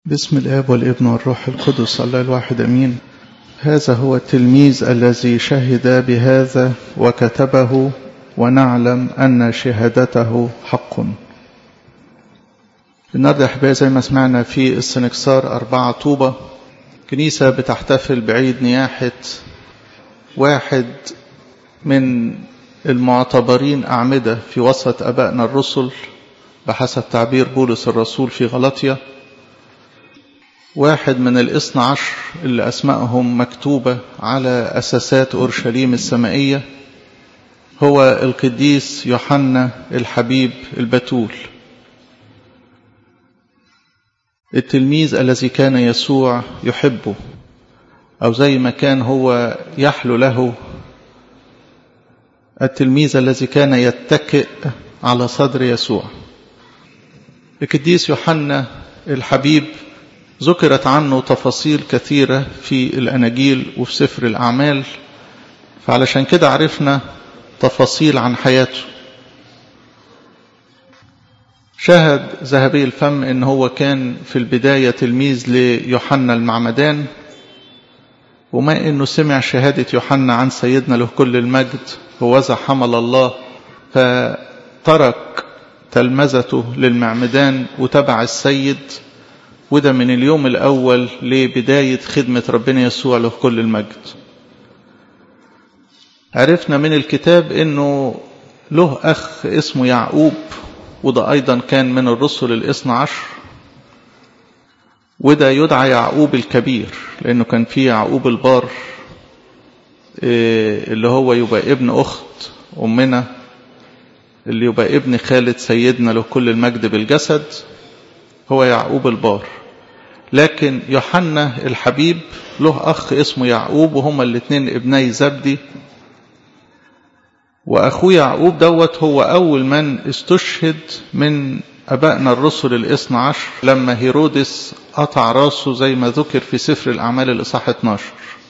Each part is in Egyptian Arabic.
بسم الآب والابن والروح القدس الله الواحد أمين هذا هو التلميذ الذي شهد بهذا وكتبه ونعلم أن شهادته حق النهارده أحبائي زي ما سمعنا في السنكسار أربعة طوبة كنيسة بتحتفل بعيد نياحة واحد من المعتبرين أعمدة في وسط أبائنا الرسل بحسب تعبير بولس الرسول في غلطية واحد من الاثنى عشر اللي أسمائهم مكتوبة على أساسات أورشليم السمائية هو القديس يوحنا الحبيب البتول التلميذ الذي كان يسوع يحبه أو زي ما كان هو يحلو له التلميذ الذي كان يتكئ على صدر يسوع القديس يوحنا الحبيب ذكرت عنه تفاصيل كثيرة في الأناجيل وفي سفر الأعمال فعلشان كده عرفنا تفاصيل عن حياته شهد ذهبي الفم ان هو كان في البداية تلميذ ليوحنا المعمدان وما انه سمع شهادة يوحنا عن سيدنا له كل المجد هوذا حمل الله فترك تلمذته للمعمدان وتبع السيد وده من اليوم الأول لبداية خدمة ربنا يسوع له كل المجد عرفنا من الكتاب أنه له أخ اسمه يعقوب وده أيضا كان من الرسل الاثنى عشر وده يدعى يعقوب الكبير لأنه كان فيه يعقوب البار اللي هو يبقى ابن أخت أمنا اللي يبقى ابن خالد سيدنا له كل المجد بالجسد هو يعقوب البار لكن يوحنا الحبيب له أخ اسمه يعقوب وهما الاثنين ابني زبدي وأخوه يعقوب دوت هو أول من استشهد من أبائنا الرسل الاثنى عشر لما هيرودس قطع راسه زي ما ذكر في سفر الأعمال الإصحاح 12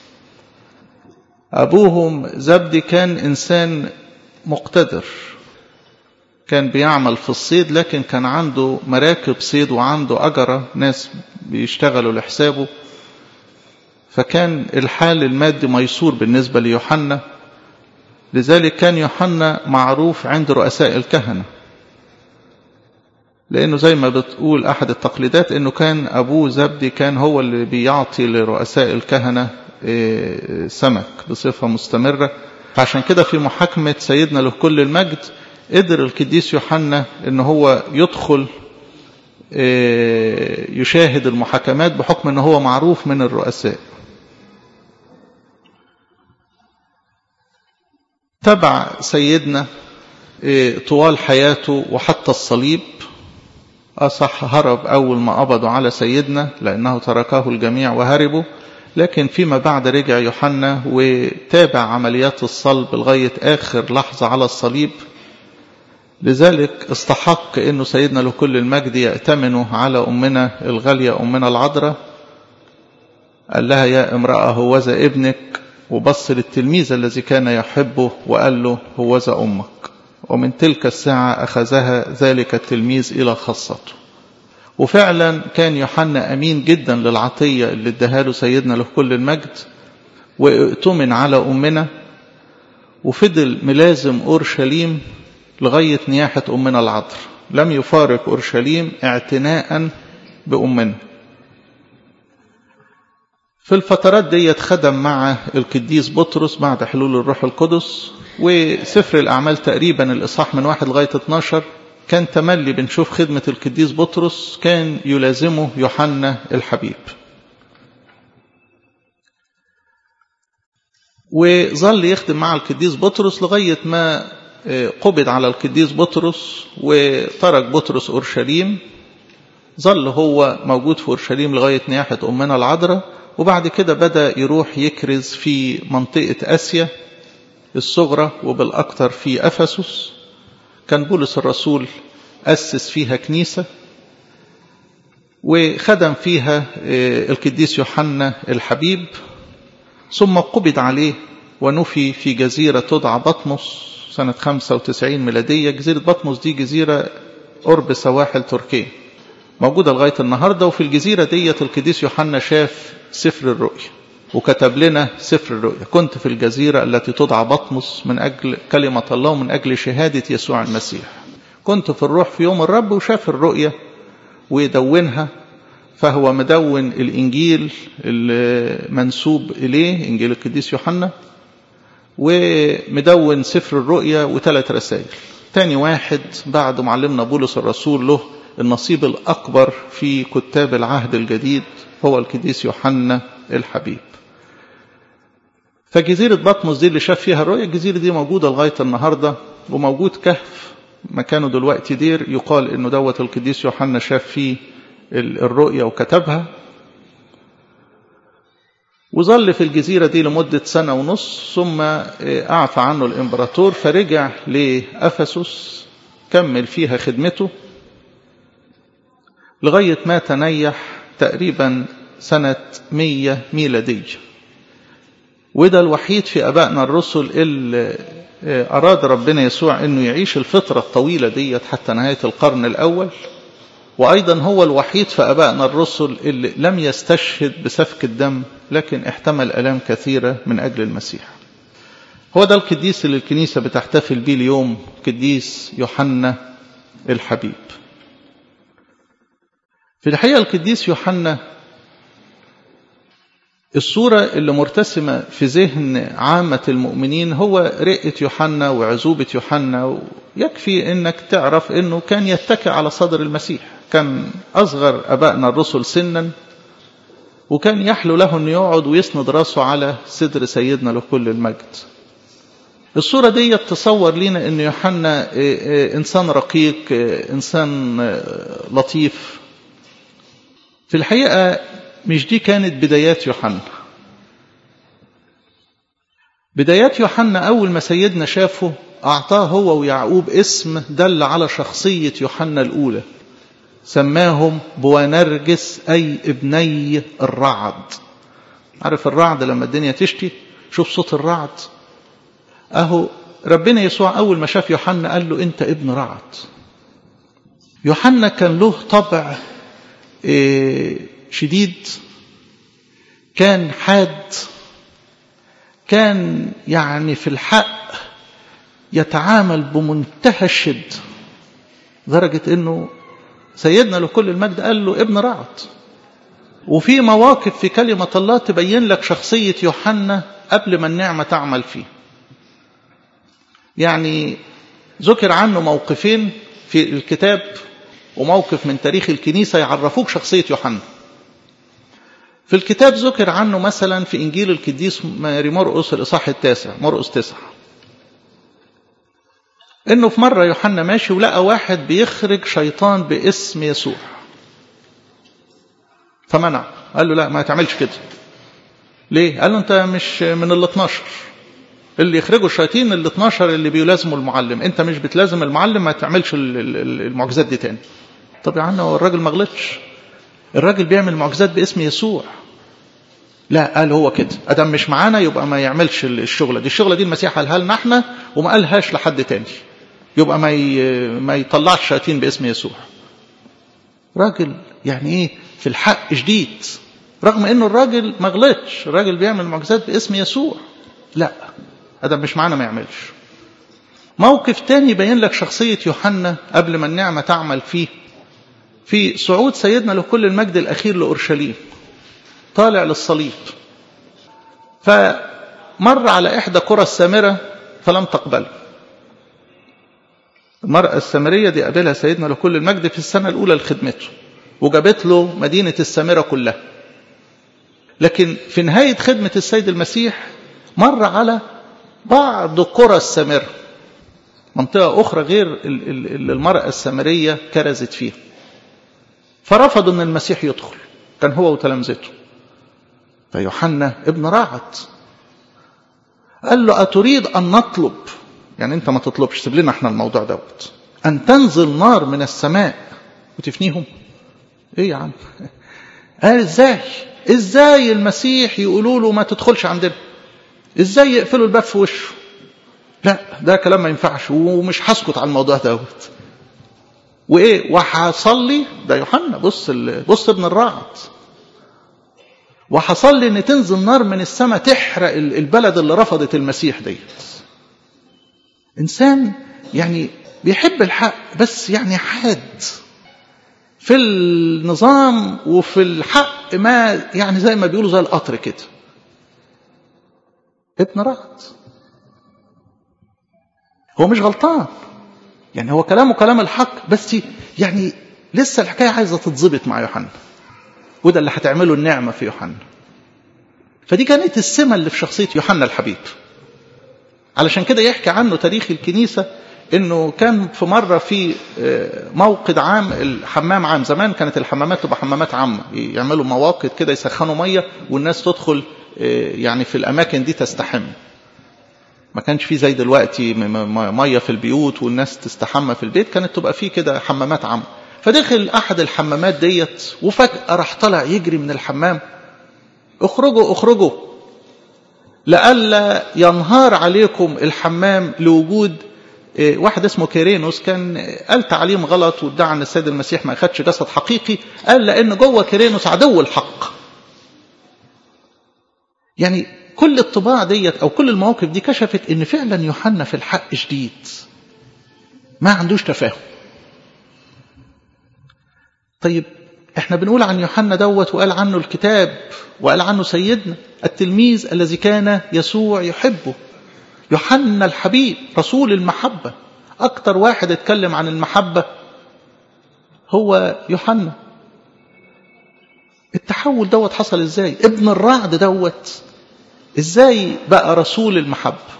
أبوهم زبدي كان إنسان مقتدر كان بيعمل في الصيد لكن كان عنده مراكب صيد وعنده أجرة ناس بيشتغلوا لحسابه فكان الحال المادي ميسور بالنسبة ليوحنا لذلك كان يوحنا معروف عند رؤساء الكهنة لأنه زي ما بتقول أحد التقليدات أنه كان أبوه زبدي كان هو اللي بيعطي لرؤساء الكهنة سمك بصفة مستمرة فعشان كده في محاكمة سيدنا له كل المجد قدر القديس يوحنا ان هو يدخل يشاهد المحاكمات بحكم ان هو معروف من الرؤساء تبع سيدنا طوال حياته وحتى الصليب أصح هرب أول ما قبضوا على سيدنا لأنه تركه الجميع وهربوا لكن فيما بعد رجع يوحنا وتابع عمليات الصلب لغاية آخر لحظة على الصليب لذلك استحق انه سيدنا له كل المجد يأتمنه على امنا الغالية امنا العذراء قال لها يا امرأة هوذا ابنك وبص للتلميذ الذي كان يحبه وقال له هوذا امك ومن تلك الساعة اخذها ذلك التلميذ الى خاصته وفعلا كان يوحنا امين جدا للعطية اللي اداها له سيدنا له كل المجد وائتمن على امنا وفضل ملازم اورشليم لغاية نياحة أمنا العذراء لم يفارق أورشليم اعتناء بأمنا في الفترات دي خدم مع القديس بطرس بعد حلول الروح القدس وسفر الأعمال تقريبا الإصحاح من واحد لغاية 12 كان تملي بنشوف خدمة القديس بطرس كان يلازمه يوحنا الحبيب وظل يخدم مع القديس بطرس لغاية ما قبض على القديس بطرس وترك بطرس أورشليم ظل هو موجود في أورشليم لغاية نياحة أمنا العذراء وبعد كده بدأ يروح يكرز في منطقة آسيا الصغرى وبالأكثر في أفسس كان بولس الرسول أسس فيها كنيسة وخدم فيها القديس يوحنا الحبيب ثم قبض عليه ونفي في جزيرة تدعى بطمس سنة 95 ميلادية جزيرة بطمس دي جزيرة قرب سواحل تركيا موجودة لغاية النهاردة وفي الجزيرة ديت القديس يوحنا شاف سفر الرؤيا وكتب لنا سفر الرؤيا كنت في الجزيرة التي تدعى بطمس من أجل كلمة الله ومن أجل شهادة يسوع المسيح كنت في الروح في يوم الرب وشاف الرؤيا ويدونها فهو مدون الإنجيل المنسوب إليه إنجيل القديس يوحنا ومدون سفر الرؤيا وثلاث رسائل تاني واحد بعد معلمنا بولس الرسول له النصيب الأكبر في كتاب العهد الجديد هو القديس يوحنا الحبيب فجزيرة بطمس دي اللي شاف فيها الرؤيا الجزيرة دي موجودة لغاية النهاردة وموجود كهف مكانه دلوقتي دير يقال انه دوت القديس يوحنا شاف فيه الرؤيا وكتبها وظل في الجزيرة دي لمدة سنة ونص ثم أعفى عنه الإمبراطور فرجع لأفسس كمل فيها خدمته لغاية ما تنيح تقريبا سنة مية ميلادية وده الوحيد في أبائنا الرسل اللي أراد ربنا يسوع أنه يعيش الفترة الطويلة ديت حتى نهاية القرن الأول وأيضا هو الوحيد في أبائنا الرسل اللي لم يستشهد بسفك الدم لكن احتمل ألام كثيرة من أجل المسيح هو ده القديس اللي الكنيسة بتحتفل به اليوم قديس يوحنا الحبيب في الحقيقة القديس يوحنا الصورة اللي مرتسمة في ذهن عامة المؤمنين هو رئة يوحنا وعزوبة يوحنا يكفي انك تعرف انه كان يتكئ على صدر المسيح كان اصغر ابائنا الرسل سنا وكان يحلو له انه يقعد ويسند راسه على صدر سيدنا له كل المجد الصورة دي تصور لنا ان يوحنا انسان رقيق انسان لطيف في الحقيقة مش دي كانت بدايات يوحنا بدايات يوحنا أول ما سيدنا شافه أعطاه هو ويعقوب اسم دل على شخصية يوحنا الأولى سماهم بوانرجس أي ابني الرعد عارف الرعد لما الدنيا تشتي شوف صوت الرعد أهو ربنا يسوع أول ما شاف يوحنا قال له أنت ابن رعد يوحنا كان له طبع شديد كان حاد كان يعني في الحق يتعامل بمنتهى الشد لدرجة انه سيدنا لكل المجد قال له ابن رعد وفي مواقف في كلمة الله تبين لك شخصية يوحنا قبل ما النعمة تعمل فيه يعني ذكر عنه موقفين في الكتاب وموقف من تاريخ الكنيسة يعرفوك شخصية يوحنا في الكتاب ذكر عنه مثلا في إنجيل القديس ماري مرقس الإصحاح التاسع مرقس تسعة إنه في مرة يوحنا ماشي ولقى واحد بيخرج شيطان باسم يسوع فمنع قال له لا ما تعملش كده ليه؟ قال له أنت مش من ال 12 اللي يخرجوا الشياطين ال 12 اللي بيلازموا المعلم أنت مش بتلازم المعلم ما تعملش المعجزات دي تاني طب يا عم هو الراجل ما غلطش الراجل بيعمل معجزات باسم يسوع لا قال هو كده ادم مش معانا يبقى ما يعملش الشغله دي الشغله دي المسيح قالها لنا احنا وما قالهاش لحد تاني يبقى ما ما يطلعش شياطين باسم يسوع راجل يعني ايه في الحق شديد رغم انه الراجل ما غلطش الراجل بيعمل معجزات باسم يسوع لا ادم مش معانا ما يعملش موقف تاني يبين لك شخصيه يوحنا قبل ما النعمه تعمل فيه في صعود سيدنا لكل المجد الأخير لأورشليم طالع للصليب فمر على إحدى قرى السامرة فلم تقبله المرأة السامرية دي قابلها سيدنا لكل المجد في السنة الأولى لخدمته وجابت له مدينة السامرة كلها لكن في نهاية خدمة السيد المسيح مر على بعض قرى السامرة منطقة أخرى غير اللي المرأة السامرية كرزت فيها فرفضوا ان المسيح يدخل كان هو وتلامذته فيوحنا ابن راعد قال له أتريد أن نطلب يعني أنت ما تطلبش سيب لنا احنا الموضوع دوت أن تنزل نار من السماء وتفنيهم إيه يا عم قال إزاي إزاي المسيح يقولوا له ما تدخلش عندنا إزاي يقفلوا الباب في وشه لا ده كلام ما ينفعش ومش هسكت على الموضوع دوت وايه وهصلي ده يوحنا بص بص ابن الرعد وهصلي ان تنزل نار من السماء تحرق البلد اللي رفضت المسيح ديت انسان يعني بيحب الحق بس يعني حاد في النظام وفي الحق ما يعني زي ما بيقولوا زي القطر كده ابن رعد هو مش غلطان يعني هو كلامه كلام الحق بس يعني لسه الحكاية عايزة تتظبط مع يوحنا وده اللي هتعمله النعمة في يوحنا فدي كانت السمة اللي في شخصية يوحنا الحبيب علشان كده يحكي عنه تاريخ الكنيسة انه كان في مرة في موقد عام الحمام عام زمان كانت الحمامات تبقى حمامات عامة يعملوا مواقد كده يسخنوا مية والناس تدخل يعني في الاماكن دي تستحم ما كانش في زي دلوقتي ميه في البيوت والناس تستحمى في البيت كانت تبقى في كده حمامات عامه فدخل احد الحمامات ديت وفجاه راح طلع يجري من الحمام اخرجوا اخرجوا لئلا ينهار عليكم الحمام لوجود واحد اسمه كيرينوس كان قال تعليم غلط وادعى ان السيد المسيح ما اخدش جسد حقيقي قال لان جوه كيرينوس عدو الحق يعني كل الطباع ديت او كل المواقف دي كشفت ان فعلا يوحنا في الحق شديد ما عندوش تفاهم طيب احنا بنقول عن يوحنا دوت وقال عنه الكتاب وقال عنه سيدنا التلميذ الذي كان يسوع يحبه يوحنا الحبيب رسول المحبة أكتر واحد اتكلم عن المحبة هو يوحنا التحول دوت حصل ازاي ابن الرعد دوت ازاي بقى رسول المحبة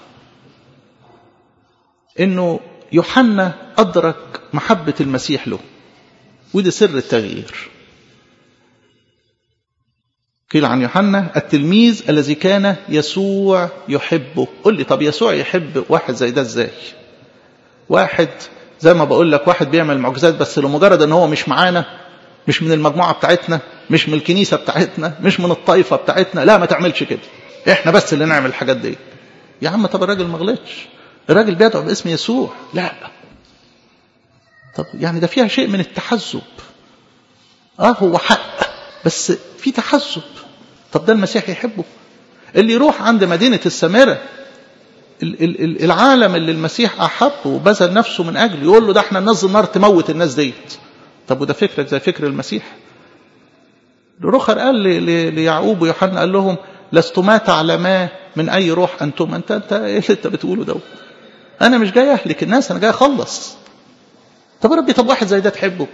انه يوحنا ادرك محبة المسيح له وده سر التغيير قيل عن يوحنا التلميذ الذي كان يسوع يحبه قل لي طب يسوع يحب واحد زي ده ازاي واحد زي ما بقول لك واحد بيعمل معجزات بس لمجرد ان هو مش معانا مش من المجموعة بتاعتنا مش من الكنيسة بتاعتنا مش من الطائفة بتاعتنا لا ما تعملش كده احنا بس اللي نعمل الحاجات دي يا عم طب الراجل ما غلطش الراجل بيدعو باسم يسوع لا طب يعني ده فيها شيء من التحزب اه هو حق بس في تحزب طب ده المسيح يحبه اللي يروح عند مدينة السامرة العالم اللي المسيح أحبه وبذل نفسه من أجله يقول له ده احنا ننزل نار تموت الناس ديت طب وده فكرك زي فكر المسيح رخر قال ليعقوب ويوحنا قال لهم لستما تعلما من أي روح أنتم أنت أنت إيه اللي أنت بتقوله ده أنا مش جاي أهلك الناس أنا جاي أخلص طب ربي طب واحد زي ده تحبه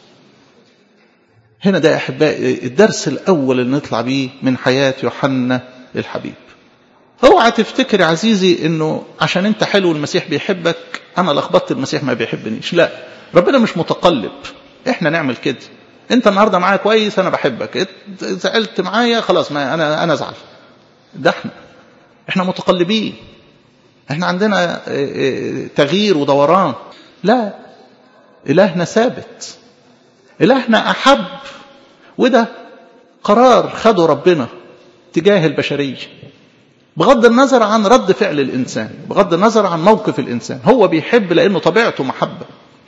هنا ده يا أحبائي الدرس الأول اللي نطلع بيه من حياة يوحنا الحبيب اوعى تفتكر يا عزيزي انه عشان انت حلو المسيح بيحبك انا لخبطت المسيح ما بيحبنيش لا ربنا مش متقلب احنا نعمل كده انت النهارده معايا كويس انا بحبك زعلت معايا خلاص ما انا انا ازعل ده احنا احنا متقلبين احنا عندنا تغيير ودوران لا الهنا ثابت الهنا احب وده قرار خده ربنا تجاه البشريه بغض النظر عن رد فعل الإنسان بغض النظر عن موقف الإنسان هو بيحب لأنه طبيعته محبة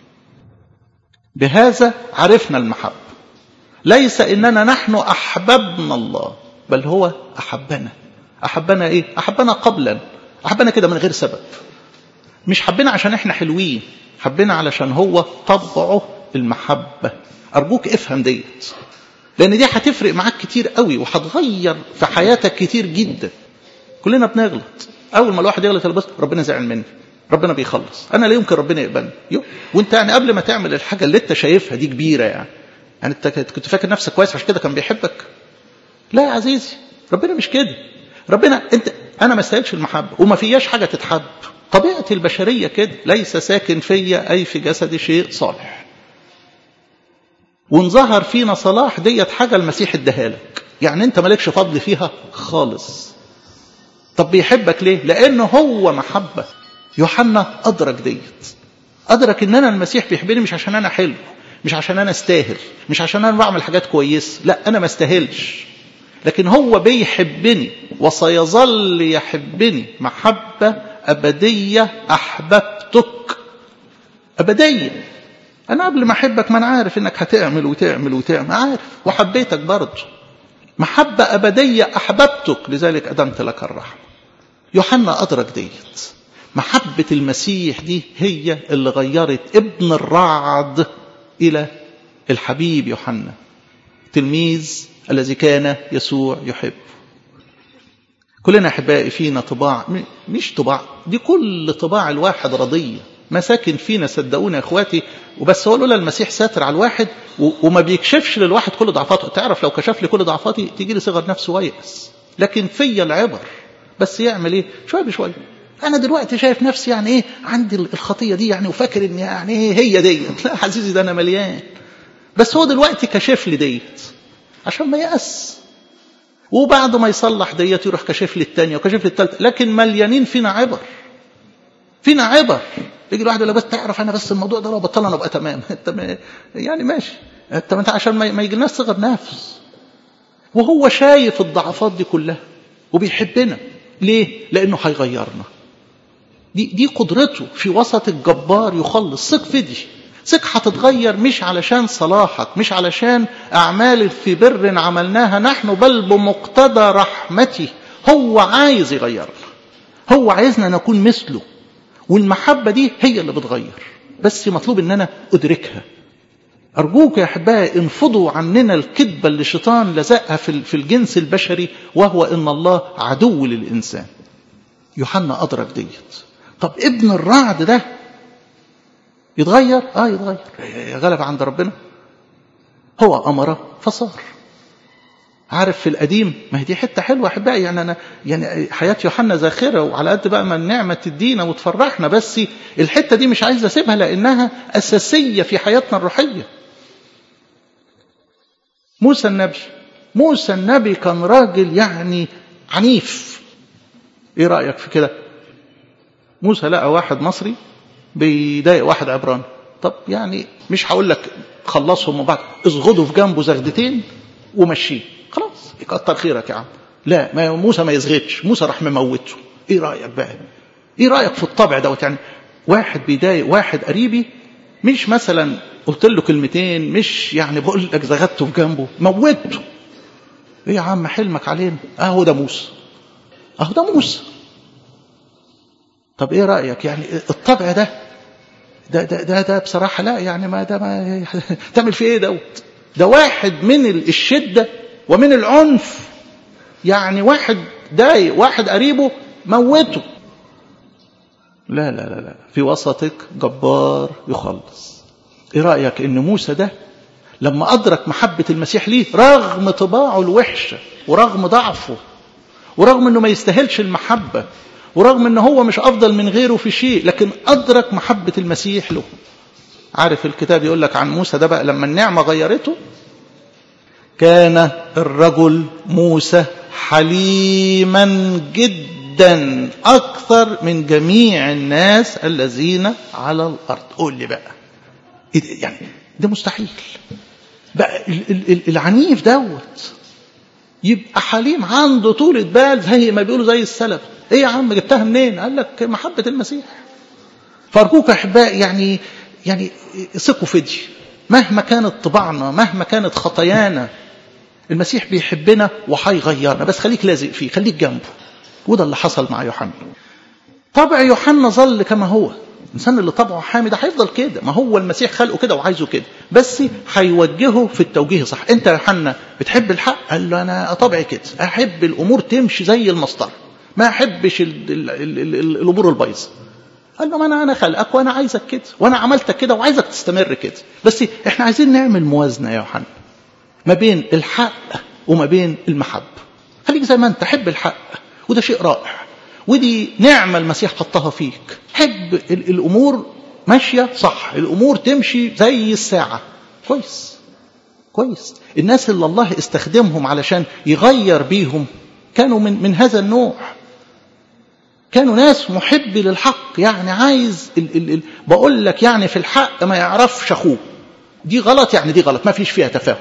بهذا عرفنا المحبة ليس إننا نحن أحببنا الله بل هو أحبنا أحبنا إيه؟ أحبنا قبلا أحبنا كده من غير سبب مش حبنا عشان إحنا حلوين حبنا علشان هو طبعه المحبة أرجوك افهم ديت لأن دي هتفرق معاك كتير قوي وهتغير في حياتك كتير جدا كلنا بنغلط اول ما الواحد يغلط بس ربنا زعل مني ربنا بيخلص انا لا يمكن ربنا يقبلني وانت يعني قبل ما تعمل الحاجه اللي انت شايفها دي كبيره يعني يعني انت كنت فاكر نفسك كويس عشان كده كان بيحبك لا يا عزيزي ربنا مش كده ربنا انت انا ما استاهلش المحبه وما فياش حاجه تتحب طبيعه البشريه كده ليس ساكن فيا اي في جسدي شيء صالح وان ظهر فينا صلاح ديت حاجه المسيح اداها لك يعني انت مالكش فضل فيها خالص طب بيحبك ليه لانه هو محبه يوحنا ادرك ديت ادرك ان انا المسيح بيحبني مش عشان انا حلو مش عشان انا استاهل مش عشان انا بعمل حاجات كويسه لا انا ما استاهلش لكن هو بيحبني وسيظل يحبني محبه ابديه احببتك ابديه انا قبل ما احبك ما انا عارف انك هتعمل وتعمل وتعمل عارف وحبيتك برضه محبة أبدية أحببتك لذلك أدمت لك الرحمة يوحنا أدرك ديت محبة المسيح دي هي اللي غيرت ابن الرعد إلى الحبيب يوحنا تلميذ الذي كان يسوع يحب كلنا أحبائي فينا طباع مش طباع دي كل طباع الواحد رضية ما ساكن فينا صدقوني يا اخواتي وبس هو لولا المسيح ساتر على الواحد وما بيكشفش للواحد كل ضعفاته تعرف لو كشف لي كل ضعفاتي تيجي لي صغر نفسه ويأس لكن فيا العبر بس يعمل ايه شويه بشويه انا دلوقتي شايف نفسي يعني ايه عندي الخطيه دي يعني وفاكر ان يعني ايه هي ديت لا عزيزي ده انا مليان بس هو دلوقتي كشف لي ديت عشان ما يأس وبعد ما يصلح ديت يروح كشف لي الثانيه وكشف لي الثالثه لكن مليانين فينا عبر فينا عبر يجي الواحد يقول بس تعرف انا بس الموضوع ده لو بطلنا انا ابقى تمام انت يعني ماشي انت انت عشان ما يجيلناش صغر نفس وهو شايف الضعفات دي كلها وبيحبنا ليه؟ لانه هيغيرنا دي دي قدرته في وسط الجبار يخلص ثق في دي ثق هتتغير مش علشان صلاحك مش علشان اعمال في بر عملناها نحن بل بمقتضى رحمته هو عايز يغيرنا هو عايزنا نكون مثله والمحبة دي هي اللي بتغير بس مطلوب ان انا ادركها ارجوك يا احبائي انفضوا عننا الكذبة اللي الشيطان لزقها في الجنس البشري وهو ان الله عدو للانسان يوحنا ادرك ديت طب ابن الرعد ده يتغير اه يتغير غلب عند ربنا هو امر فصار عارف في القديم ما هي دي حته حلوه احبائي يعني انا يعني حياه يوحنا زاخره وعلى قد بقى ما النعمه تدينا وتفرحنا بس الحته دي مش عايز اسيبها لانها اساسيه في حياتنا الروحيه. موسى النبي موسى النبي كان راجل يعني عنيف. ايه رايك في كده؟ موسى لقى واحد مصري بيضايق واحد عبراني. طب يعني مش هقول لك خلصهم وبعد اصغدوا في جنبه زغدتين ومشيه خلاص يكتر خيرك يا عم لا ما موسى ما يزغدش موسى راح مموته ايه رايك بقى ايه رايك في الطبع دوت يعني واحد بيضايق واحد قريبي مش مثلا قلت له كلمتين مش يعني بقول لك زغدته في جنبه موته ايه يا عم حلمك علينا اهو ده موسى اهو ده موسى طب ايه رايك يعني الطبع ده ده ده ده, ده بصراحه لا يعني ما ده ما تعمل فيه ايه دوت ده واحد من الشدة ومن العنف يعني واحد ضايق واحد قريبه موته لا لا لا لا في وسطك جبار يخلص ايه رأيك ان موسى ده لما أدرك محبة المسيح ليه رغم طباعه الوحشة ورغم ضعفه ورغم انه ما يستاهلش المحبة ورغم انه هو مش افضل من غيره في شيء لكن أدرك محبة المسيح له عارف الكتاب يقول لك عن موسى ده بقى لما النعمة غيرته كان الرجل موسى حليما جدا أكثر من جميع الناس الذين على الأرض قول لي بقى يعني ده مستحيل بقى العنيف دوت يبقى حليم عنده طولة بال زي ما بيقولوا زي السلف ايه يا عم جبتها منين قال لك محبة المسيح فارجوك احبائي يعني يعني ثقوا في دي مهما كانت طباعنا مهما كانت خطايانا المسيح بيحبنا وهيغيرنا بس خليك لازق فيه خليك جنبه وده اللي حصل مع يوحنا طبع يوحنا ظل كما هو الانسان اللي طبعه حامي ده هيفضل كده ما هو المسيح خلقه كده وعايزه كده بس هيوجهه في التوجيه صح انت يا يوحنا بتحب الحق قال له انا طبعي كده احب الامور تمشي زي المسطره ما احبش ال ال ال ال ال الامور البايظه قال له ما انا انا خلقك وانا عايزك كده وانا عملتك كده وعايزك تستمر كده بس احنا عايزين نعمل موازنه يا يوحنا ما بين الحق وما بين المحبه خليك زي ما انت حب الحق وده شيء رائع ودي نعمه المسيح حطها فيك حب الامور ماشيه صح الامور تمشي زي الساعه كويس كويس الناس اللي الله استخدمهم علشان يغير بيهم كانوا من من هذا النوع كانوا ناس محبي للحق يعني عايز ال ال ال بقول لك يعني في الحق ما يعرفش اخوه دي غلط يعني دي غلط ما فيش فيها تفاهم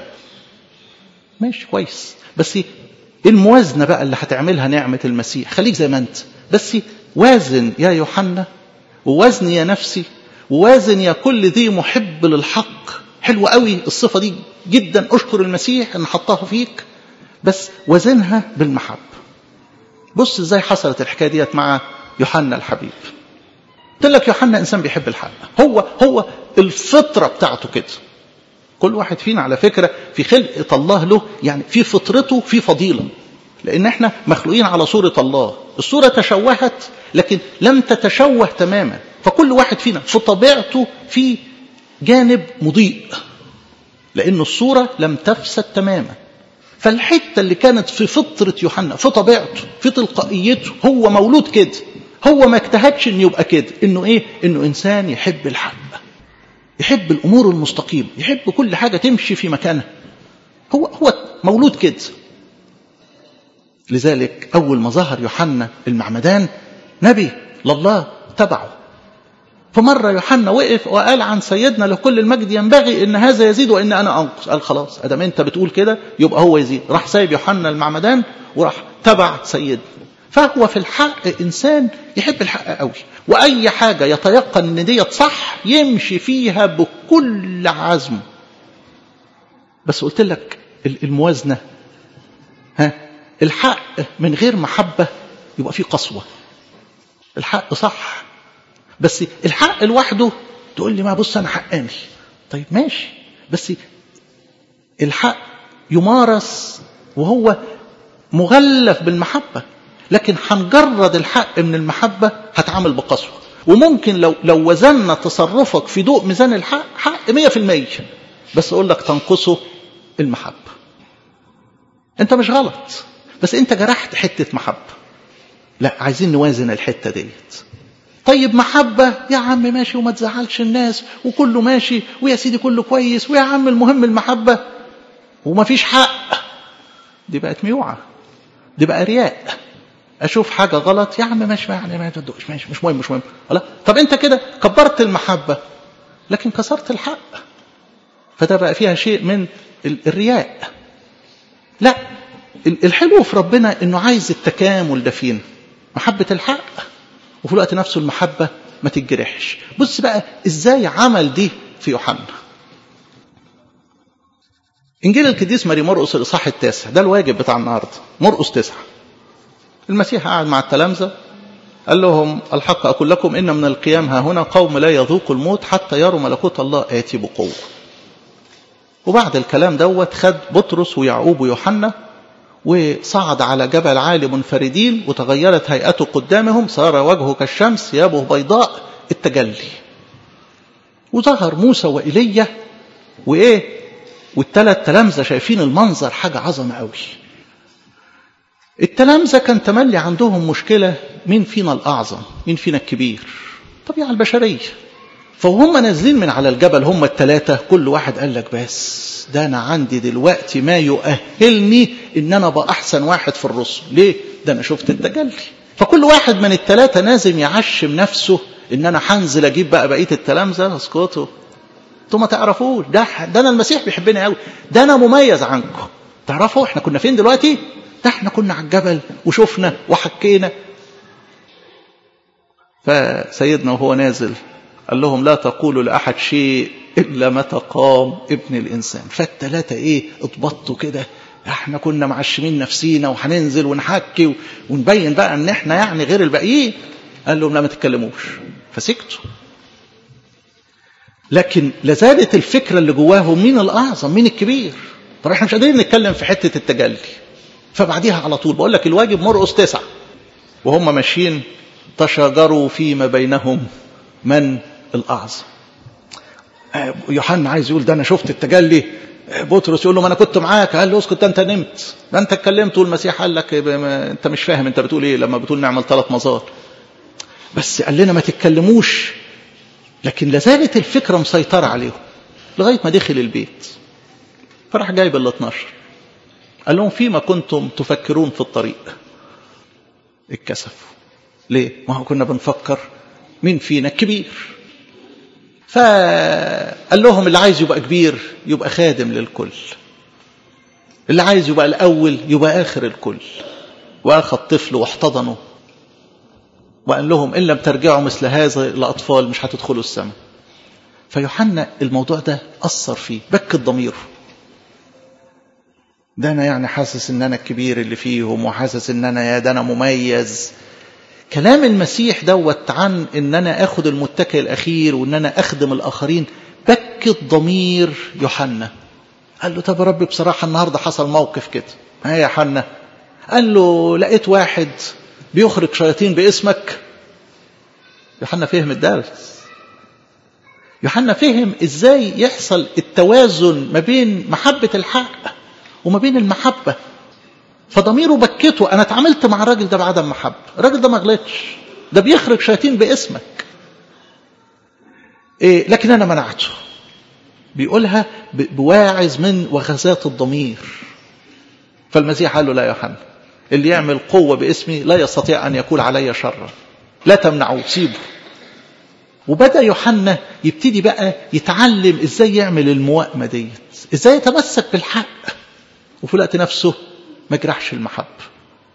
ماشي كويس بس الموازنة بقى اللي هتعملها نعمة المسيح خليك زي ما انت بس وازن يا يوحنا ووزن يا نفسي ووازن يا كل ذي محب للحق حلوة قوي الصفة دي جدا أشكر المسيح إن حطها فيك بس وزنها بالمحبة بص ازاي حصلت الحكاية ديت مع يوحنا الحبيب قلت لك يوحنا إنسان بيحب الحق هو هو الفطرة بتاعته كده كل واحد فينا على فكرة في خلقة الله له يعني في فطرته في فضيلة لأن احنا مخلوقين على صورة الله الصورة تشوهت لكن لم تتشوه تماما فكل واحد فينا في طبيعته في جانب مضيء لأن الصورة لم تفسد تماما فالحتة اللي كانت في فطرة يوحنا في طبيعته في تلقائيته هو مولود كده هو ما اجتهدش انه يبقى كده انه ايه انه انسان يحب الحق يحب الامور المستقيمه يحب كل حاجه تمشي في مكانها هو هو مولود كده لذلك اول ما ظهر يوحنا المعمدان نبي لله تبعه فمره يوحنا وقف وقال عن سيدنا لكل المجد ينبغي ان هذا يزيد وان انا انقص قال خلاص ادام انت بتقول كده يبقى هو يزيد راح سايب يوحنا المعمدان وراح تبع سيدنا فهو في الحق انسان يحب الحق قوي واي حاجه يتيقن ان ديت صح يمشي فيها بكل عزم بس قلت لك الموازنه ها الحق من غير محبه يبقى فيه قسوه الحق صح بس الحق لوحده تقول لي ما بص انا حقاني طيب ماشي بس الحق يمارس وهو مغلف بالمحبه لكن هنجرد الحق من المحبة هتعامل بقسوة وممكن لو لو وزننا تصرفك في ضوء ميزان الحق حق 100% بس اقول لك تنقصه المحبة انت مش غلط بس انت جرحت حتة محبة لا عايزين نوازن الحتة ديت طيب محبة يا عم ماشي وما تزعلش الناس وكله ماشي ويا سيدي كله كويس ويا عم المهم المحبة ومفيش حق دي بقت ميوعة دي بقى رياء اشوف حاجه غلط يا عم ماشي يعني ما تدقش ماشي مش مهم مش مهم لا طب انت كده كبرت المحبه لكن كسرت الحق فده بقى فيها شيء من الرياء لا الحلو في ربنا انه عايز التكامل ده فينا محبه الحق وفي الوقت نفسه المحبه ما تتجرحش بص بقى ازاي عمل دي في يوحنا انجيل القديس ماري مرقس الاصحاح التاسع ده الواجب بتاع النهارده مرقس تسعه المسيح قعد مع التلامذة قال لهم الحق أقول لكم إن من القيام ها هنا قوم لا يذوقوا الموت حتى يروا ملكوت الله آتي بقوة وبعد الكلام دوت خد بطرس ويعقوب ويوحنا وصعد على جبل عالي منفردين وتغيرت هيئته قدامهم صار وجهه كالشمس ثيابه بيضاء التجلي وظهر موسى وإيليا وإيه والثلاث تلامذة شايفين المنظر حاجة عظمة قوي التلامذة كان تملي عندهم مشكلة مين فينا الأعظم مين فينا الكبير طبيعة البشرية فهم نازلين من على الجبل هم الثلاثة كل واحد قال لك بس ده أنا عندي دلوقتي ما يؤهلني إن أنا أبقى أحسن واحد في الرسل ليه؟ ده أنا شفت التجلي فكل واحد من الثلاثة لازم يعشم نفسه إن أنا هنزل أجيب بقى بقية التلامذة اسكتوا انتوا ما تعرفوش ده ده أنا المسيح بيحبني قوي ده أنا مميز عنكم تعرفوا احنا كنا فين دلوقتي؟ ده احنا كنا على الجبل وشفنا وحكينا فسيدنا وهو نازل قال لهم لا تقولوا لأحد شيء إلا متى قام ابن الإنسان فالتلاتة إيه اتبطوا كده احنا كنا معشمين نفسينا وهننزل ونحكي ونبين بقى ان احنا يعني غير الباقيين قال لهم لا ما تتكلموش فسكتوا لكن لازالت الفكره اللي جواهم مين الاعظم مين الكبير طب احنا مش قادرين نتكلم في حته التجلي فبعديها على طول بقول لك الواجب مرقس تسعة وهم ماشيين تشاجروا فيما بينهم من الأعظم يوحنا عايز يقول ده أنا شفت التجلي بطرس يقول له ما أنا كنت معاك قال له اسكت أنت نمت ده أنت اتكلمت والمسيح قال لك أنت مش فاهم أنت بتقول إيه لما بتقول نعمل ثلاث مزار بس قال لنا ما تتكلموش لكن لازالت الفكرة مسيطرة عليهم لغاية ما دخل البيت فراح جايب ال 12 قال لهم فيما كنتم تفكرون في الطريق اتكسفوا ليه ما هو كنا بنفكر مين فينا كبير فقال لهم اللي عايز يبقى كبير يبقى خادم للكل اللي عايز يبقى الأول يبقى آخر الكل وأخذ طفل واحتضنه وقال لهم إن لم ترجعوا مثل هذا الأطفال مش هتدخلوا السماء فيوحنا الموضوع ده أثر فيه بكت ضميره ده أنا يعني حاسس إن أنا الكبير اللي فيهم وحاسس إن أنا يا ده أنا مميز كلام المسيح دوت عن إن أنا آخد المتكئ الأخير وإن أنا أخدم الآخرين بكت ضمير يوحنا قال له طب يا رب بصراحة النهاردة حصل موقف كده ها يا حنا قال له لقيت واحد بيخرج شياطين باسمك يوحنا فهم الدرس يوحنا فهم ازاي يحصل التوازن ما بين محبة الحق وما بين المحبة فضميره بكته انا اتعاملت مع الراجل ده بعدم محبة الراجل ده ما غلطش ده بيخرج شياطين باسمك إيه لكن انا منعته بيقولها بواعظ من وغزات الضمير فالمسيح قال له لا يا يوحنا اللي يعمل قوة باسمي لا يستطيع أن يكون علي شرا لا تمنعوه سيبه وبدأ يوحنا يبتدي بقى يتعلم ازاي يعمل الموائمة ديت ازاي يتمسك بالحق وفي الوقت نفسه ما يجرحش المحبة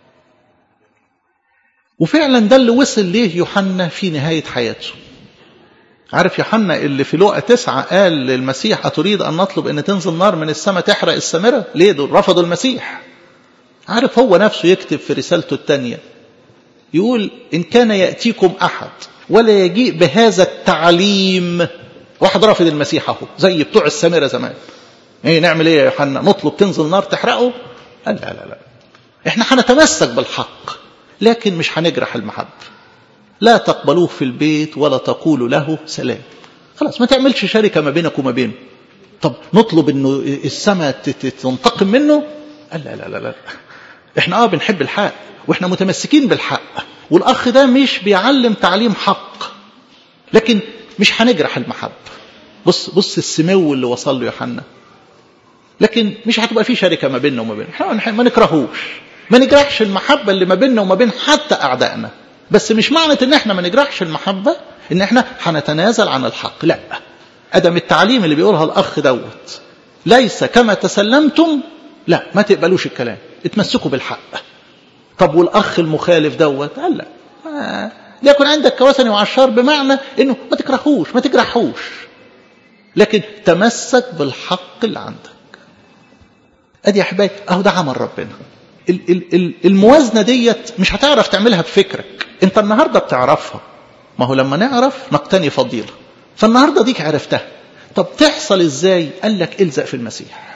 وفعلا ده اللي وصل ليه يوحنا في نهاية حياته عارف يوحنا اللي في لقا تسعة قال للمسيح أتريد أن نطلب أن تنزل نار من السماء تحرق السامرة ليه دول رفضوا المسيح عارف هو نفسه يكتب في رسالته الثانية يقول إن كان يأتيكم أحد ولا يجيء بهذا التعليم واحد رافض المسيح اهو زي بتوع السامرة زمان ايه نعمل ايه يا يوحنا نطلب تنزل نار تحرقه قال لا لا لا احنا هنتمسك بالحق لكن مش هنجرح المحبة لا تقبلوه في البيت ولا تقولوا له سلام خلاص ما تعملش شركة ما بينك وما بينه طب نطلب انه السماء تنتقم منه قال لا لا لا لا احنا اه بنحب الحق واحنا متمسكين بالحق والاخ ده مش بيعلم تعليم حق لكن مش هنجرح المحبة بص بص السمو اللي وصل له يوحنا لكن مش هتبقى في شركة ما بيننا وما بينه احنا ما نكرهوش ما نجرحش المحبة اللي ما بيننا وما بين حتى أعدائنا بس مش معنى ان احنا ما نجرحش المحبة ان احنا هنتنازل عن الحق لا ادم التعليم اللي بيقولها الاخ دوت ليس كما تسلمتم لا ما تقبلوش الكلام اتمسكوا بالحق طب والاخ المخالف دوت قال لا ما ليكن عندك كوثني وعشار بمعنى انه ما تكرهوش ما تجرحوش لكن تمسك بالحق اللي عندك ادي يا حبايبي اهو ده عمل ربنا الموازنه ديت مش هتعرف تعملها بفكرك انت النهارده بتعرفها ما هو لما نعرف نقتني فضيله فالنهارده ديك عرفتها طب تحصل ازاي قال لك الزق في المسيح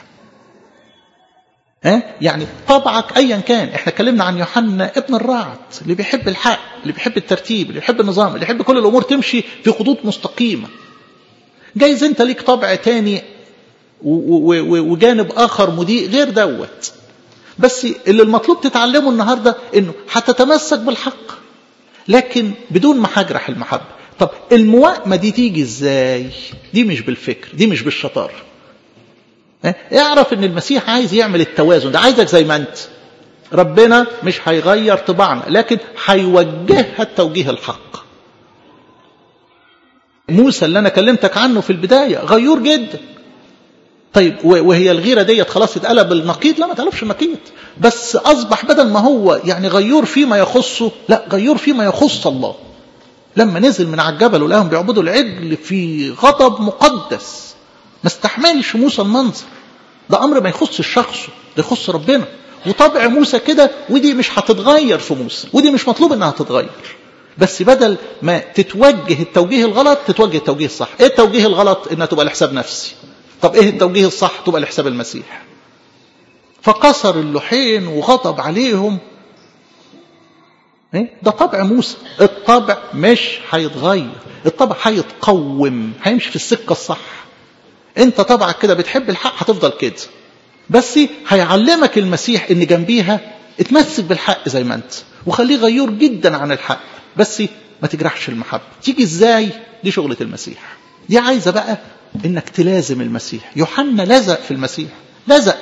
ها يعني طبعك ايا كان احنا اتكلمنا عن يوحنا ابن الرعد اللي بيحب الحق اللي بيحب الترتيب اللي بيحب النظام اللي يحب كل الامور تمشي في خطوط مستقيمه جايز انت ليك طبع تاني وجانب اخر مضيء غير دوت بس اللي المطلوب تتعلمه النهارده انه هتتمسك بالحق لكن بدون ما هجرح المحبه طب الموائمه دي تيجي ازاي دي مش بالفكر دي مش بالشطاره اعرف ان المسيح عايز يعمل التوازن ده عايزك زي ما انت ربنا مش هيغير طباعنا لكن هيوجهها التوجيه الحق موسى اللي انا كلمتك عنه في البدايه غيور جدا طيب وهي الغيره ديت خلاص اتقلب النقيض لا ما اتقلبش النقيض بس اصبح بدل ما هو يعني غيور فيما يخصه لا غيور فيما يخص الله لما نزل من على الجبل ولقاهم بيعبدوا العجل في غضب مقدس ما استحملش موسى المنظر ده امر ما يخص الشخص ده يخص ربنا وطبع موسى كده ودي مش هتتغير في موسى ودي مش مطلوب انها تتغير بس بدل ما تتوجه التوجيه الغلط تتوجه التوجيه الصح ايه التوجيه الغلط انها تبقى لحساب نفسي طب ايه التوجيه الصح تبقى لحساب المسيح فكسر اللحين وغضب عليهم ايه ده طبع موسى الطبع مش هيتغير الطبع هيتقوم هيمشي في السكه الصح انت طبعك كده بتحب الحق هتفضل كده بس هيعلمك المسيح ان جنبيها اتمسك بالحق زي ما انت وخليه غيور جدا عن الحق بس ما تجرحش المحبة تيجي ازاي دي شغلة المسيح دي عايزة بقى انك تلازم المسيح يوحنا لزق في المسيح لزق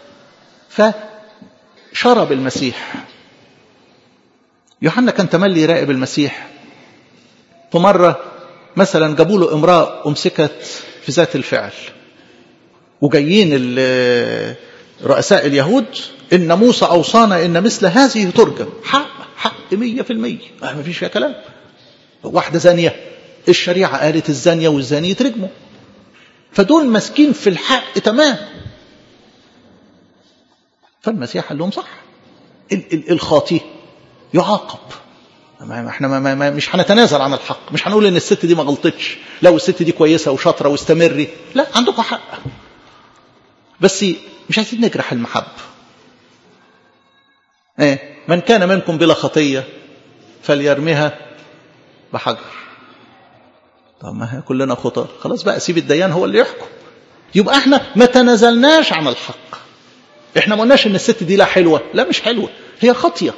فشرب المسيح يوحنا كان تملي يراقب المسيح فمرة مثلا جابوا له امرأة أمسكت في ذات الفعل وجايين رؤساء اليهود إن موسى أوصانا إن مثل هذه ترجم حق حق مية في المية ما فيش فيها كلام واحدة زانية الشريعة قالت الزانية والزاني يترجموا فدول ماسكين في الحق تمام فالمسيح قال لهم صح الخاطي يعاقب ما احنا ما ما مش هنتنازل عن الحق مش هنقول ان الست دي ما غلطتش لو الست دي كويسه وشاطره واستمري لا عندكم حق بس مش عايزين نجرح المحبه ايه من كان منكم بلا خطيه فليرميها بحجر طب ما هي كلنا خطاة خلاص بقى سيب الديان هو اللي يحكم يبقى احنا ما تنازلناش عن الحق احنا ما قلناش ان الست دي لا حلوه لا مش حلوه هي خاطيه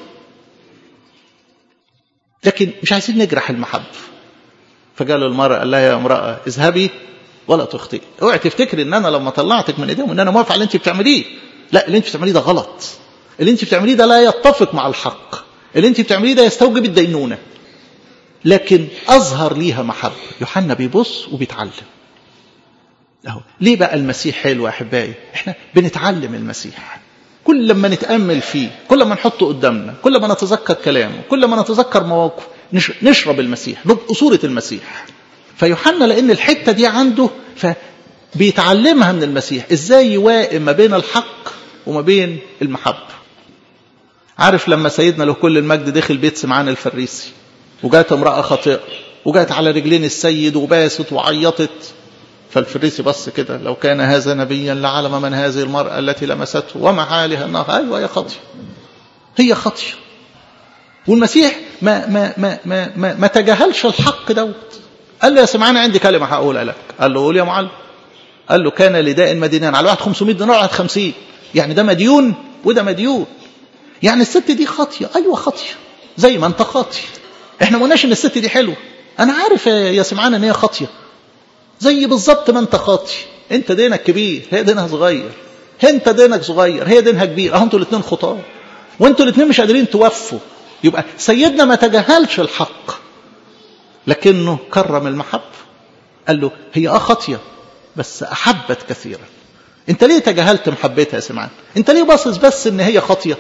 لكن مش عايزين نجرح المحبة فقال المرأة قال لها يا امرأة اذهبي ولا تخطئي اوعي تفتكري ان انا لما طلعتك من ايديهم ان انا موافق على اللي انت بتعمليه لا اللي انت بتعمليه ده غلط اللي انت بتعمليه ده لا يتفق مع الحق اللي انت بتعمليه ده يستوجب الدينونة لكن اظهر ليها محبة يوحنا بيبص وبيتعلم اهو ليه بقى المسيح حلو يا احبائي احنا بنتعلم المسيح كل لما نتأمل فيه كل ما نحطه قدامنا كل ما نتذكر كلامه كل ما نتذكر مواقفه نشرب المسيح نبقى صورة المسيح فيوحنا لأن الحتة دي عنده فبيتعلمها من المسيح ازاي يوائم ما بين الحق وما بين المحبة عارف لما سيدنا له كل المجد دخل بيت سمعان الفريسي وجات امرأة خاطئة وجات على رجلين السيد وباست وعيطت فالفريسي بص كده لو كان هذا نبيا لعلم من هذه المرأة التي لمسته وما حالها انها ايوه هي خطية هي خطية والمسيح ما ما ما ما ما, ما تجاهلش الحق دوت قال له يا سمعان عندي كلمة هقولها لك قال له قول يا معلم قال له كان لداء مدينان على واحد 500 دينار واحد 50 يعني ده مديون وده مديون يعني الست دي خاطية ايوه خاطية زي ما انت خاطي احنا ما قلناش ان الست دي حلوه انا عارف يا سمعان ان هي خاطيه زي بالظبط ما انت خاطي انت دينك كبير هي دينها صغير انت دينك صغير هي دينها كبير اهو انتوا الاثنين خطاه وانتوا الاثنين مش قادرين توفوا يبقى سيدنا ما تجاهلش الحق لكنه كرم المحبة قال له هي اه خاطيه بس احبت كثيرا انت ليه تجاهلت محبتها يا سمعان انت ليه باصص بس ان هي خاطيه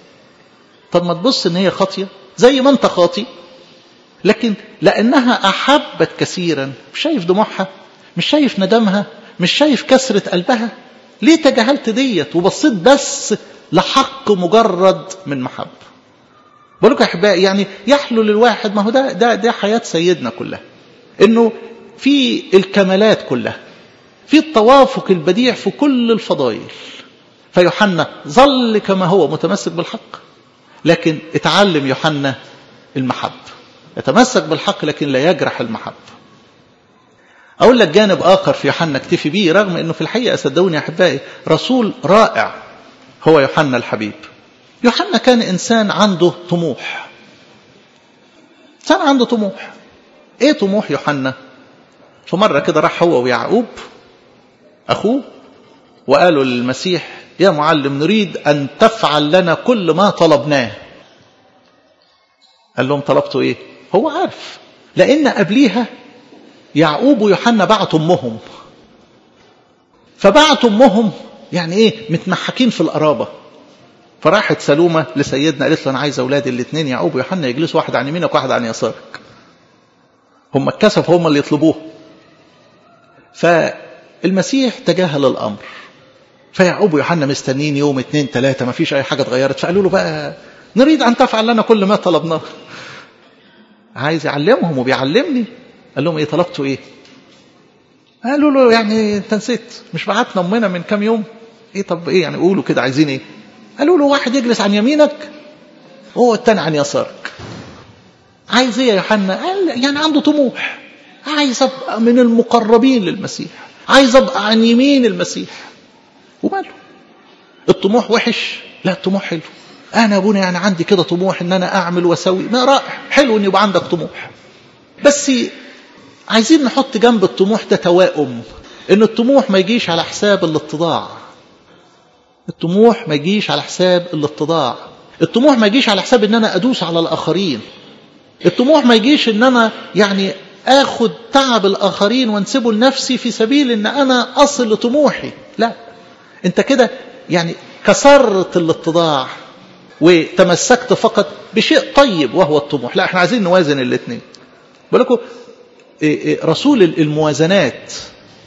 طب ما تبص ان هي خاطيه زي ما انت خاطي لكن لانها احبت كثيرا مش شايف دموعها مش شايف ندمها مش شايف كسرة قلبها ليه تجاهلت ديت وبصيت بس لحق مجرد من محبة بقول لكم يا احبائي يعني يحلو للواحد ما هو ده ده ده حياة سيدنا كلها انه في الكمالات كلها في التوافق البديع في كل الفضائل فيوحنا ظل كما هو متمسك بالحق لكن اتعلم يوحنا المحبة يتمسك بالحق لكن لا يجرح المحبة أقول لك جانب آخر في يوحنا اكتفي به رغم أنه في الحقيقة صدقوني يا أحبائي رسول رائع هو يوحنا الحبيب يوحنا كان إنسان عنده طموح إنسان عنده طموح إيه طموح يوحنا فمرة كده راح هو ويعقوب أخوه وقالوا للمسيح يا معلم نريد أن تفعل لنا كل ما طلبناه قال لهم طلبتوا إيه هو عارف لأن قبليها يعقوب ويوحنا بعتوا امهم فبعتوا امهم يعني ايه متمحكين في القرابه فراحت سلومه لسيدنا قالت له انا عايز اولادي الاثنين يعقوب ويوحنا يجلسوا واحد عن يمينك وواحد عن يسارك هم اتكسفوا هم اللي يطلبوه فالمسيح تجاهل الامر فيعقوب ويوحنا مستنين يوم اثنين ثلاثه ما فيش اي حاجه اتغيرت فقالوا له بقى نريد ان تفعل لنا كل ما طلبناه عايز يعلمهم وبيعلمني قال لهم ايه طلبتوا ايه قالوا له يعني انت نسيت مش بعتنا امنا من كام يوم ايه طب ايه يعني قولوا كده عايزين ايه قالوا له واحد يجلس عن يمينك وهو التاني عن يسارك عايز ايه يا يوحنا قال يعني عنده طموح عايز ابقى من المقربين للمسيح عايز ابقى عن يمين المسيح وماله الطموح وحش لا الطموح حلو انا ابونا يعني عندي كده طموح ان انا اعمل واسوي ما رائع حلو ان يبقى عندك طموح بس عايزين نحط جنب الطموح ده توائم ان الطموح ما يجيش على حساب الاتضاع الطموح ما يجيش على حساب الاتضاع الطموح ما يجيش على حساب ان انا ادوس على الاخرين الطموح ما يجيش ان انا يعني اخد تعب الاخرين وانسبه لنفسي في سبيل ان انا اصل لطموحي لا انت كده يعني كسرت الاتضاع وتمسكت فقط بشيء طيب وهو الطموح لا احنا عايزين نوازن الاثنين بالكم رسول الموازنات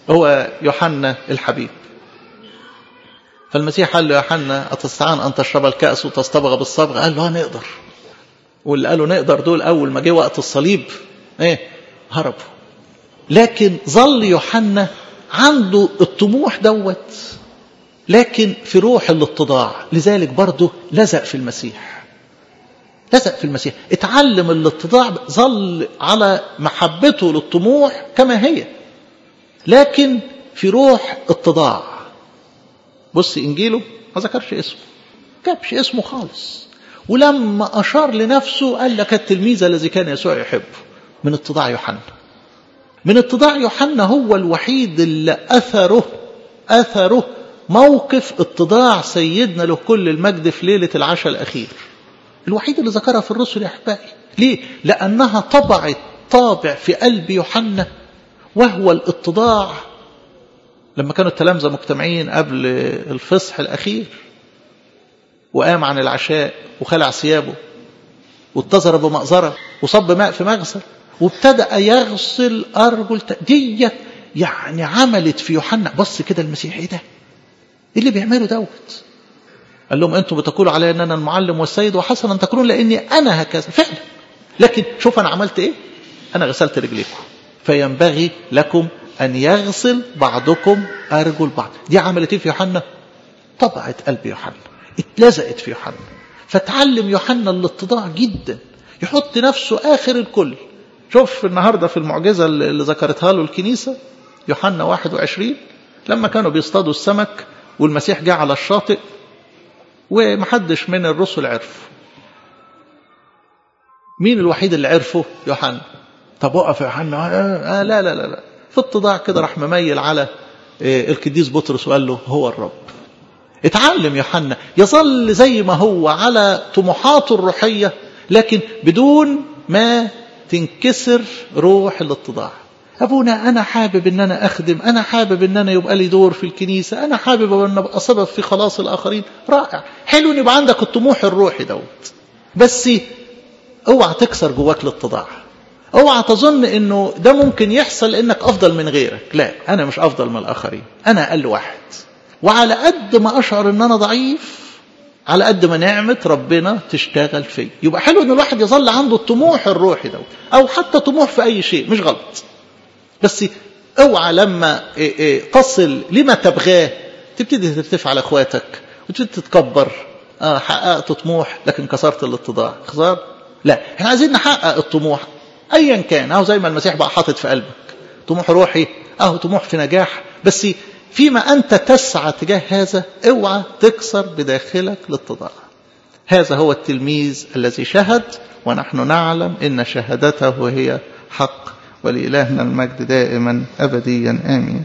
هو يوحنا الحبيب فالمسيح قال له يوحنا أتستطيعان أن تشرب الكأس وتصطبغ بالصبغ قال له نقدر واللي قالوا نقدر دول أول ما جه وقت الصليب إيه هربوا لكن ظل يوحنا عنده الطموح دوت لكن في روح الاتضاع لذلك برضه لزق في المسيح لزق في المسيح اتعلم الاتضاع ظل على محبته للطموح كما هي لكن في روح اتضاع بص انجيله ما ذكرش اسمه جابش اسمه خالص ولما اشار لنفسه قال لك التلميذ الذي كان يسوع يحبه من اتضاع يوحنا من اتضاع يوحنا هو الوحيد اللي اثره اثره موقف اتضاع سيدنا له كل المجد في ليله العشاء الاخير الوحيد اللي ذكرها في الرسل يا احبائي ليه لانها طبعت طابع في قلب يوحنا وهو الاتضاع لما كانوا التلامذة مجتمعين قبل الفصح الأخير وقام عن العشاء وخلع ثيابه واتزر بمأزرة وصب ماء في مغسل وابتدأ يغسل أرجل ديت يعني عملت في يوحنا بص كده المسيح ايه ده؟ ايه اللي بيعمله دوت؟ قال لهم انتم بتقولوا علي ان انا المعلم والسيد وحسنا ان تقولون لاني انا هكذا فعلا لكن شوف انا عملت ايه؟ انا غسلت رجليكم فينبغي لكم أن يغسل بعضكم أرجل بعض دي عملت ايه في يوحنا طبعت قلب يوحنا اتلزقت في يوحنا فتعلم يوحنا الاتضاع جدا يحط نفسه آخر الكل شوف النهاردة في المعجزة اللي ذكرتها له الكنيسة يوحنا 21 لما كانوا بيصطادوا السمك والمسيح جه على الشاطئ ومحدش من الرسل عرف مين الوحيد اللي عرفه يوحنا طب وقف يا يوحنا آه, آه لا لا لا لا في اتضاع كده راح مميل على آه القديس بطرس وقال له هو الرب اتعلم يوحنا يظل زي ما هو على طموحاته الروحية لكن بدون ما تنكسر روح الاتضاع أبونا أنا حابب أن أنا أخدم أنا حابب أن أنا يبقى لي دور في الكنيسة أنا حابب أن أبقى سبب في خلاص الآخرين رائع حلو أن يبقى عندك الطموح الروحي دوت بس اوعى تكسر جواك الاتضاع اوعى تظن انه ده ممكن يحصل لانك افضل من غيرك لا انا مش افضل من الاخرين انا اقل واحد وعلى قد ما اشعر ان انا ضعيف على قد ما نعمة ربنا تشتغل فيه يبقى حلو ان الواحد يظل عنده الطموح الروحي ده او حتى طموح في اي شيء مش غلط بس اوعى لما تصل لما تبغاه تبتدي ترتفع على اخواتك وتبتدي تتكبر اه حققت طموح لكن كسرت الاتضاع خسار لا احنا عايزين نحقق الطموح ايا كان اهو زي ما المسيح بقى حاطط في قلبك طموح روحي اهو طموح في نجاح بس فيما انت تسعى تجاه هذا اوعى تكسر بداخلك الاتضاع هذا هو التلميذ الذي شهد ونحن نعلم ان شهادته هي حق ولإلهنا المجد دائما ابديا امين